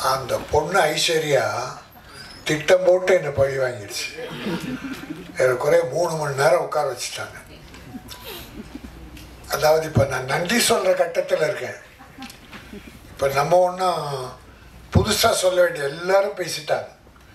அந்த பொண்ணு ஐஸ்வர்யா திட்டம் போட்டு என்னை பழி வாங்கிடுச்சு ஏறக்குறைய மூணு மணி நேரம் உட்கார வச்சுட்டாங்க அதாவது இப்போ நான் நன்றி சொல்கிற கட்டத்தில் இருக்கேன் இப்போ நம்ம ஒன்றும் புதுசாக சொல்ல வேண்டிய எல்லாரும் பேசிட்டாங்க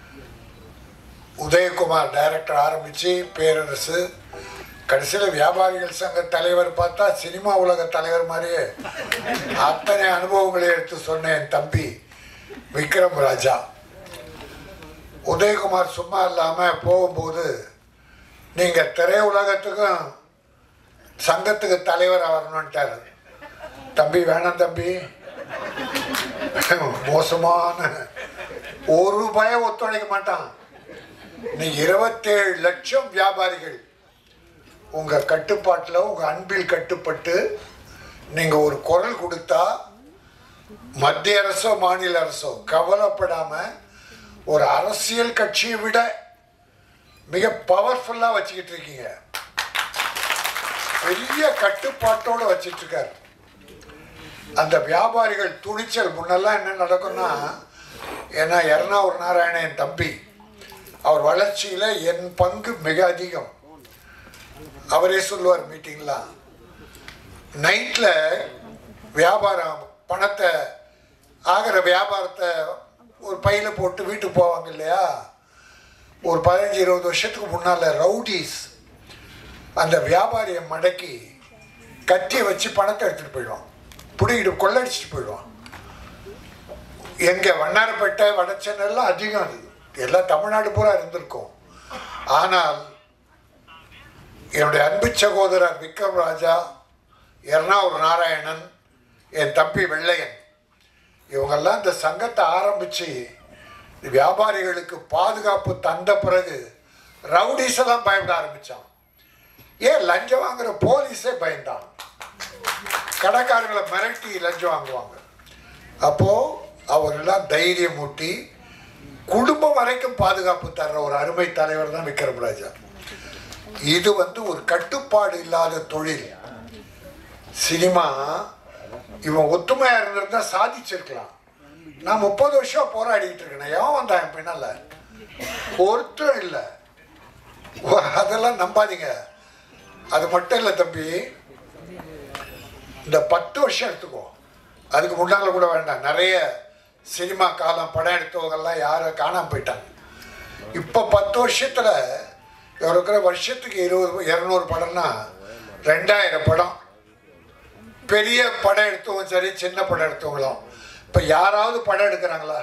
உதயகுமார் டைரக்டர் ஆரம்பித்து பேரரசு கடைசியில் வியாபாரிகள் சங்க தலைவர் பார்த்தா சினிமா உலக தலைவர் மாதிரியே அத்தனை அனுபவங்களை எடுத்து சொன்ன என் தம்பி விக்ரம் ராஜா உதயகுமார் சும்மா இல்லாமல் போகும்போது நீங்கள் திரையுலகத்துக்கும் சங்கத்துக்கு தலைவராக வரணுன்ட்டார் தம்பி வேணாம் தம்பி மோசமான ஒரு ரூபாயை ஒத்துழைக்க மாட்டான் நீ இருபத்தேழு லட்சம் வியாபாரிகள் உங்க கட்டுப்பாட்டில் உங்க அன்பில் கட்டுப்பட்டு நீங்க ஒரு குரல் கொடுத்தா மத்திய அரசோ மாநில அரசோ கவலைப்படாம ஒரு அரசியல் கட்சியை விட மிக பவர்ஃபுல்லா வச்சுக்கிட்டு இருக்கீங்க பெரிய கட்டுப்பாட்டோட வச்சிட்டு இருக்காரு அந்த வியாபாரிகள் துணிச்சல் முன்னெல்லாம் என்ன நடக்கும்னா ஏன்னா எர்ணாவூர் நாராயணன் என் தம்பி அவர் வளர்ச்சியில் என் பங்கு மிக அதிகம் அவரே சொல்லுவார் மீட்டிங்லாம் நைட்டில் வியாபாரம் பணத்தை ஆகிற வியாபாரத்தை ஒரு பையில் போட்டு வீட்டுக்கு போவாங்க இல்லையா ஒரு பதினஞ்சு இருபது வருஷத்துக்கு முன்னால் ரவுடிஸ் அந்த வியாபாரியை மடக்கி கத்தியை வச்சு பணத்தை எடுத்துகிட்டு போயிடுவான் பிடிக்கிட்டு கொள்ளடிச்சிட்டு போயிடுவான் எங்க வண்ணாரப்பேட்டை வடச்சென்னெல்லாம் அதிகம் அது எல்லாம் தமிழ்நாடு பூரா இருந்திருக்கும் ஆனால் என்னுடைய அன்பு சகோதரர் விக்ரம் ராஜா எர்ணாவூர் நாராயணன் என் தம்பி வெள்ளையன் இவங்கெல்லாம் இந்த சங்கத்தை ஆரம்பித்து வியாபாரிகளுக்கு பாதுகாப்பு தந்த பிறகு ரவுடிஸ் எல்லாம் பயப்பட ஆரம்பித்தான் ஏன் லஞ்சம் வாங்குற போலீஸே பயந்தான் கடைக்காரங்களை மிரட்டி லஞ்சம் வாங்குவாங்க அப்போது அவரெல்லாம் தைரியம் ஊட்டி குடும்பம் வரைக்கும் பாதுகாப்பு தர்ற ஒரு அருமை தலைவர் தான் விக்ரம் ராஜா இது வந்து ஒரு கட்டுப்பாடு இல்லாத தொழில் சினிமா இவன் ஒத்துமையா இருந்திருந்தா சாதிச்சிருக்கலாம் நான் முப்பது வருஷம் போராடிட்டு இருக்கேன் எவன் வந்தான் என் பின்னால ஒருத்தரும் இல்லை அதெல்லாம் நம்பாதீங்க அது மட்டும் இல்லை தம்பி இந்த பத்து வருஷம் எடுத்துக்கோ அதுக்கு முன்னால கூட வேண்டாம் நிறைய சினிமா காலம் படம் எடுத்தவங்கெல்லாம் யாரும் காணாம போயிட்டாங்க இப்போ பத்து வருஷத்தில் இருக்கிற வருஷத்துக்கு இருபது இரநூறு படம்னா ரெண்டாயிரம் படம் பெரிய படம் எடுத்தவங்க சரி சின்ன படம் எடுத்தவங்களும் இப்போ யாராவது படம் எடுக்கிறாங்களா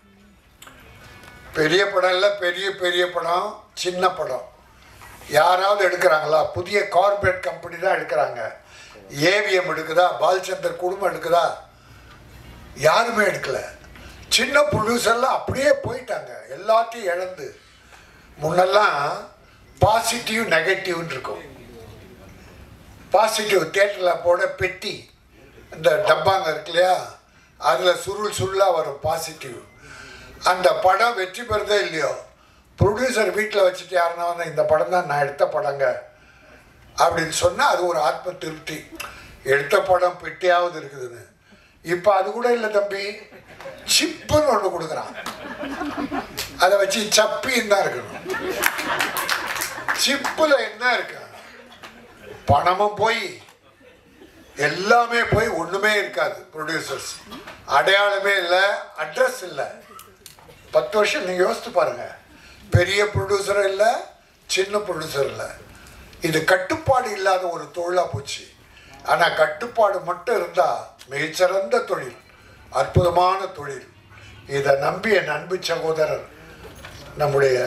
பெரிய படம் இல்லை பெரிய பெரிய படம் சின்ன படம் யாராவது எடுக்கிறாங்களா புதிய கார்பரேட் கம்பெனி தான் எடுக்கிறாங்க ஏவிஎம் எடுக்குதா பாலச்சந்தர் குடும்பம் எடுக்குதா யாருமே எடுக்கல சின்ன ப்ரொடியூசர்லாம் அப்படியே போயிட்டாங்க எல்லாத்தையும் இழந்து முன்னெல்லாம் பாசிட்டிவ் நெகட்டிவ்னு இருக்கும் பாசிட்டிவ் தேட்டரில் போட பெட்டி இந்த டப்பாங்க இருக்கு இல்லையா அதில் சுருள் சுருளாக வரும் பாசிட்டிவ் அந்த படம் வெற்றி பெறுதே இல்லையோ ப்ரொடியூசர் வீட்டில் வச்சுட்டு யாருன்னா வந்து இந்த படம் தான் நான் எடுத்த படங்க அப்படின்னு சொன்னால் அது ஒரு ஆத்ம திருப்தி எடுத்த படம் பெட்டியாவது இருக்குதுன்னு இப்போ அது கூட இல்லை தம்பி சிப்புன்னு ஒன்று கொடுக்குறான் அதை வச்சு சப்பின்னு தான் இருக்கணும் சிப்பில் என்ன இருக்கு பணமும் போய் எல்லாமே போய் ஒன்றுமே இருக்காது ப்ரொடியூசர்ஸ் அடையாளமே இல்லை அட்ரஸ் இல்லை பத்து வருஷம் நீங்கள் யோசித்து பாருங்க பெரிய ப்ரொடியூசரும் இல்லை சின்ன ப்ரொடியூசர் இல்லை இது கட்டுப்பாடு இல்லாத ஒரு தொழிலாக போச்சு ஆனால் கட்டுப்பாடு மட்டும் இருந்தால் மிகச்சிறந்த தொழில் அற்புதமான தொழில் இதை நம்பி என் அன்பு சகோதரர் நம்முடைய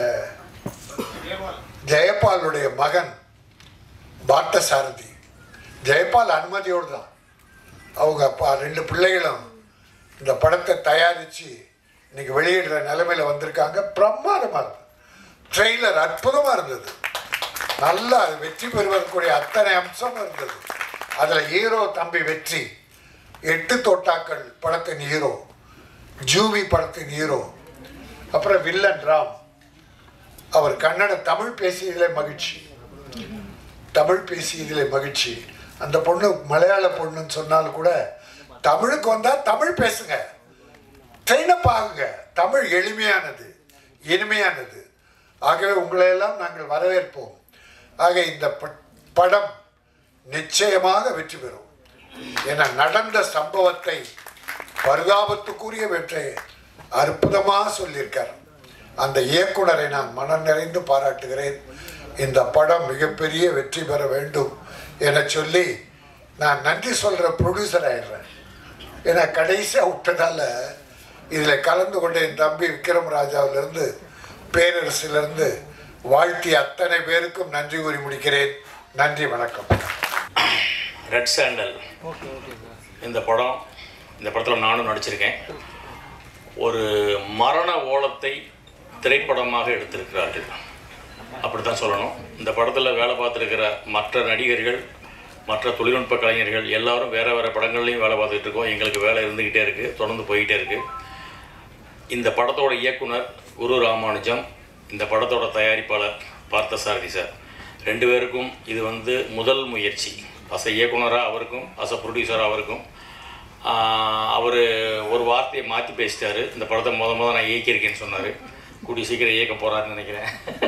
ஜெயபாலுடைய மகன் பார்த்தசாரதி ஜெயபால் அனுமதியோடு தான் அவங்க அப்பா ரெண்டு பிள்ளைகளும் இந்த படத்தை தயாரித்து இன்னைக்கு வெளியிடுற நிலைமையில் வந்திருக்காங்க பிரமாதமாக இருந்தது ட்ரெய்லர் அற்புதமாக இருந்தது நல்லா அது வெற்றி பெறுவதற்குரிய அத்தனை அம்சம் இருந்தது அதில் ஹீரோ தம்பி வெற்றி எட்டு தோட்டாக்கள் படத்தின் ஹீரோ ஜூவி படத்தின் ஹீரோ அப்புறம் வில்லன் ராம் அவர் கன்னட தமிழ் பேசியதிலே மகிழ்ச்சி தமிழ் பேசியதிலே மகிழ்ச்சி அந்த பொண்ணு மலையாள பொண்ணுன்னு சொன்னாலும் கூட தமிழுக்கு வந்தால் தமிழ் பேசுங்க ட்ரெயினப் ஆகுங்க தமிழ் எளிமையானது இனிமையானது ஆகவே உங்களையெல்லாம் நாங்கள் வரவேற்போம் ஆக இந்த ப- படம் நிச்சயமாக வெற்றி பெறும் என நடந்த சம்பவத்தை பரிதாபத்துக்குரிய வெற்றி அற்புதமாக சொல்லியிருக்கார் அந்த இயக்குனரை நான் மனம் நிறைந்து பாராட்டுகிறேன் இந்த படம் மிகப்பெரிய வெற்றி பெற வேண்டும் என சொல்லி நான் நன்றி சொல்கிற ப்ரொடியூசர் ஆயிடுறேன் ஏன்னா கடைசியாக விட்டதால இதில் கலந்து கொண்ட என் தம்பி விக்ரம் ராஜாவிலிருந்து பேரரசிலிருந்து வாழ்த்தி அத்தனை பேருக்கும் நன்றி கூறி முடிக்கிறேன் நன்றி வணக்கம் ரெட் சாண்டல் இந்த படம் இந்த படத்தில் நானும் நடிச்சிருக்கேன் ஒரு மரண ஓலத்தை திரைப்படமாக எடுத்திருக்கிறார்கள் அப்படி தான் சொல்லணும் இந்த படத்தில் வேலை பார்த்துருக்கிற மற்ற நடிகர்கள் மற்ற தொழில்நுட்ப கலைஞர்கள் எல்லாரும் வேறு வேறு படங்கள்லையும் வேலை பார்த்துக்கிட்டு இருக்கோம் எங்களுக்கு வேலை இருந்துக்கிட்டே இருக்குது தொடர்ந்து போய்கிட்டே இருக்குது இந்த படத்தோட இயக்குனர் குரு ராமானுஜம் இந்த படத்தோட தயாரிப்பாளர் பார்த்தசாரதி சார் ரெண்டு பேருக்கும் இது வந்து முதல் முயற்சி அச இயக்குனராக அவருக்கும் அச ப்ரொடியூசராக அவருக்கும் அவர் ஒரு வார்த்தையை மாற்றி பேசிட்டாரு இந்த படத்தை முத முத நான் இயக்கியிருக்கேன்னு சொன்னார் கூடிய சீக்கிரம் இயக்க போகிறாருன்னு நினைக்கிறேன்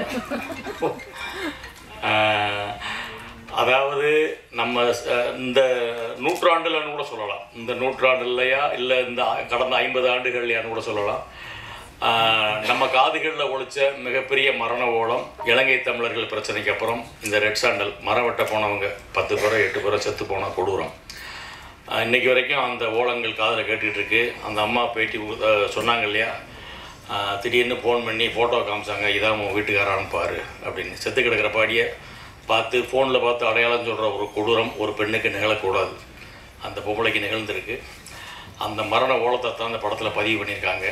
ஆஹ், அதாவது நம்ம அஹ், இந்த நூற்றாண்டுலன்னு கூட சொல்லலாம் இந்த நூற்றாண்டுலையா இல்லை இந்த ஆ- கடந்த ஐம்பது ஆண்டுகள்லையான்னு கூட சொல்லலாம் ஆஹ், நம்ம காதுகளில் ஒழிச்ச மிகப்பெரிய மரண ஓலம் இலங்கை தமிழர்கள் பிரச்சனைக்கு அப்புறம் இந்த ரெட் சாண்டல் மரம் வெட்ட போனவங்க பத்து பேரோ எட்டு பேரோ செத்து போன கொடூரம் ஆஹ், இன்னைக்கு வரைக்கும் அந்த ஓலங்கள் காதில் கேட்டுட்டு இருக்கு அந்த அம்மா பேட்டி கொடுத்த- ஆஹ், சொன்னாங்க இல்லையா ஆஹ், திடீர்னு ஃபோன் பண்ணி ஃபோட்டோ காமிச்சாங்க இதான் உன் வீட்டுக்காரான்னு பாரு அப்படின்னு செத்து கிடக்கிற பாடியை பார்த்து ஃபோனில் பார்த்து அடையாளம் சொல்கிற ஒரு கொடூரம் ஒரு பெண்ணுக்கு நிகழக்கூடாது அந்த பொம்பளைக்கு நிகழ்ந்திருக்கு அந்த மரண ஓலத்தை தான் அந்த படத்தில் பதிவு பண்ணியிருக்காங்க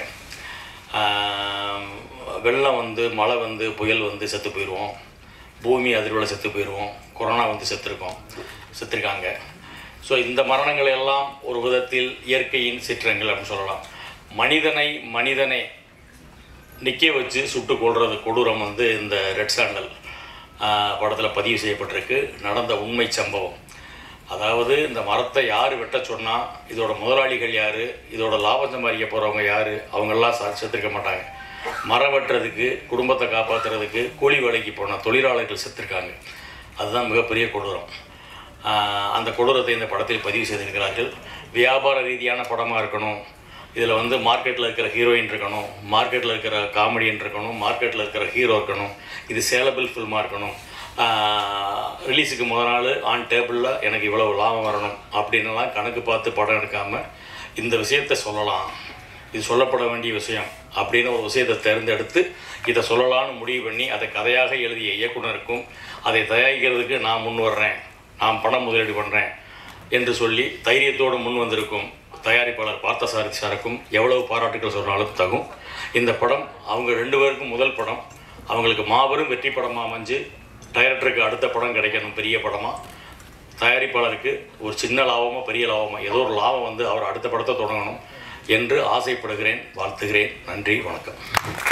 ஆஹ், வெள்ளம் வந்து மழை வந்து புயல் வந்து செத்து போயிடுவோம் பூமி அதிர்வில் செத்து போயிடுவோம் கொரோனா வந்து செத்துருக்கோம் செத்துருக்காங்க ஸோ இந்த மரணங்கள் எல்லாம் ஒரு விதத்தில் இயற்கையின் சிற்றங்கள் அப்படின்னு சொல்லலாம் மனிதனை மனிதனை நிற்க வச்சு சுட்டு கொள்வது கொடூரம் வந்து இந்த ரெட் சாண்டல் படத்தில் பதிவு செய்யப்பட்டிருக்கு நடந்த உண்மை சம்பவம் அதாவது இந்த மரத்தை யார் வெட்ட சொன்னால் இதோட முதலாளிகள் யார் இதோட லாபம் சம்பாதிக்க போகிறவங்க யார் அவங்கெல்லாம் சா செத்துருக்க மாட்டாங்க மரம் வெட்டுறதுக்கு குடும்பத்தை காப்பாற்றுறதுக்கு கூலி வேலைக்கு போன தொழிலாளர்கள் செத்துருக்காங்க அதுதான் மிகப்பெரிய கொடூரம் ஆஹ் அந்த கொடூரத்தை இந்த படத்தில் பதிவு செய்திருக்கிறார்கள் வியாபார ரீதியான படமாக இருக்கணும் இதில் வந்து மார்க்கெட்டில் இருக்கிற ஹீரோயின் இருக்கணும் மார்க்கெட்டில் இருக்கிற காமெடியன் இருக்கணும் மார்க்கெட்டில் இருக்கிற ஹீரோ இருக்கணும் இது சேலபிள் ஃபில்மாக இருக்கணும் ரிலீஸுக்கு முத நாள் ஆன் டேபிளில் எனக்கு இவ்வளவு லாபம் வரணும் அப்படின்னுலாம் கணக்கு பார்த்து படம் எடுக்காமல் இந்த விஷயத்தை சொல்லலாம் இது சொல்லப்பட வேண்டிய விஷயம் அப்படின்னு ஒரு விஷயத்தை தேர்ந்தெடுத்து இதை சொல்லலாம்னு முடிவு பண்ணி அதை கதையாக எழுதிய இயக்குனருக்கும் அதை தயாரிக்கிறதுக்கு நான் முன் வர்றேன் நான் பணம் முதலீடு பண்ணுறேன் என்று சொல்லி தைரியத்தோடு முன் வந்திருக்கும் தயாரிப்பாளர் பார்த்தசாரதி சாருக்கும் எவ்வளவு பாராட்டுகள் சொன்னாலும் தகும் இந்த படம் அவங்க ரெண்டு பேருக்கும் முதல் படம் அவங்களுக்கு மாபெரும் வெற்றி படமாக அமைஞ்சு டைரக்டருக்கு அடுத்த படம் கிடைக்கணும் பெரிய படமாக தயாரிப்பாளருக்கு ஒரு சின்ன லாபமோ பெரிய லாபமோ ஏதோ ஒரு லாபம் வந்து அவர் அடுத்த படத்தை தொடங்கணும் என்று ஆசைப்படுகிறேன் வாழ்த்துகிறேன் நன்றி வணக்கம்